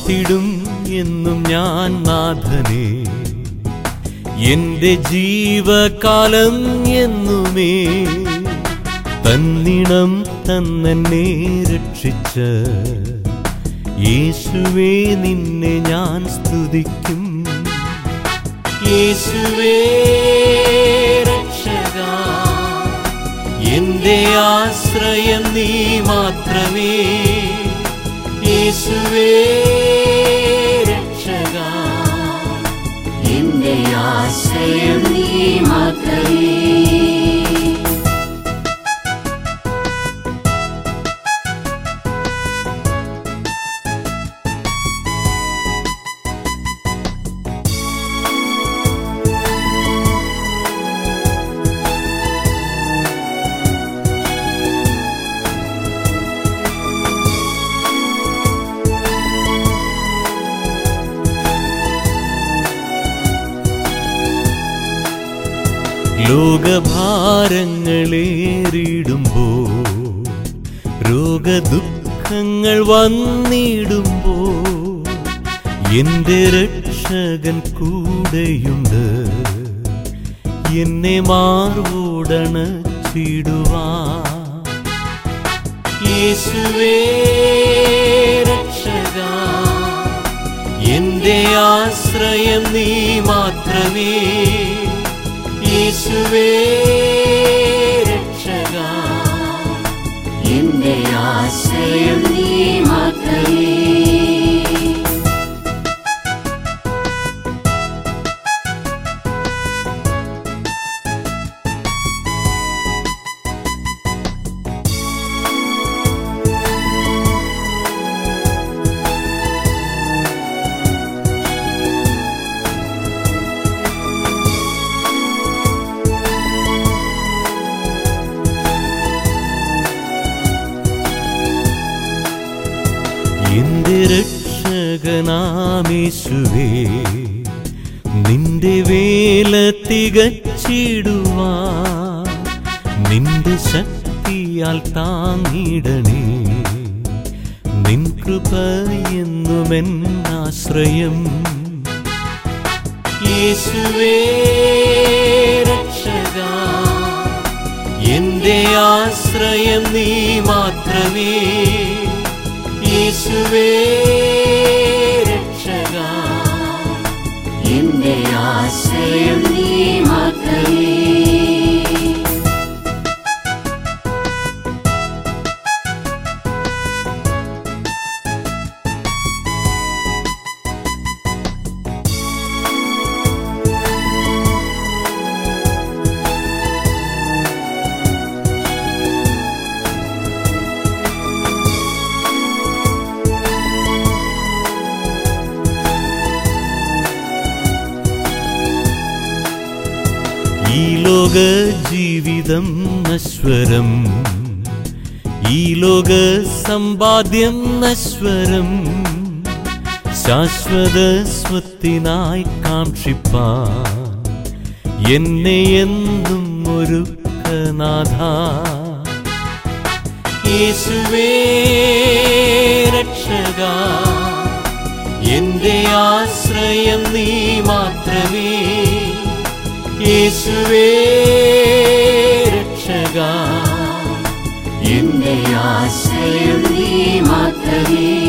വാഴ്ത്തിടും എന്നും ഞാൻ നാഥനെ എന്റെ ജീവകാലം എന്നുമേ തന്നിണം തന്നെന്നെ രക്ഷിച്ച യേശുവേ നിന്നെ ഞാൻ സ്തുതിക്കും യേശുവേ രക്ഷക എന്റെ ആശ്രയം നീ മാത്രമേ യേശുവേ രക്ഷക എന്റെ ആശ്രയം നീ മാത്രമേ ലോകഭാരങ്ങളേറിടുമ്പോ രോഗദുഃഖങ്ങൾ വന്നിടുമ്പോ എന്റെ രക്ഷകൻ കൂടെയുണ്ട് എന്നെ മാറോടണച്ചിടുവാ യേശുവേ രക്ഷക എന്റെ ആശ്രയം നീ മാത്രമേ യേശുവേ രക്ഷക എന്റെ ആശ്രയം നീ മാത്രമേ എന്റെ രക്ഷകനാമേശുവേ നിന്റെ വേല തികച്ചിടുവാ നിന്റെ ശക്തിയാൽ താങ്ങിടണേ നിൻ കൃപ എന്നുമെൻ ആശ്രയം യേശുവേ രക്ഷക എന്റെ ആശ്രയം നീ മാത്രമേ യേശുവേ രക്ഷക എന്റെ ആശ്രയം നീ മാത്രമേ ഈ ലോക ജീവിതം നശ്വരം ഈ ലോക സമ്പാദ്യം നശ്വരം ശാശ്വത സ്വത്തിനായി കാക്ഷിപ്പാൻ എന്നെ എന്നും ഒരുക്കനാഥ യേശുവേ രക്ഷക എന്റെ ആശ്രയം നീ മാത്രമേ യേശുവേ രക്ഷക എന്റെ ആശ്രയം നീ മാത്രമേ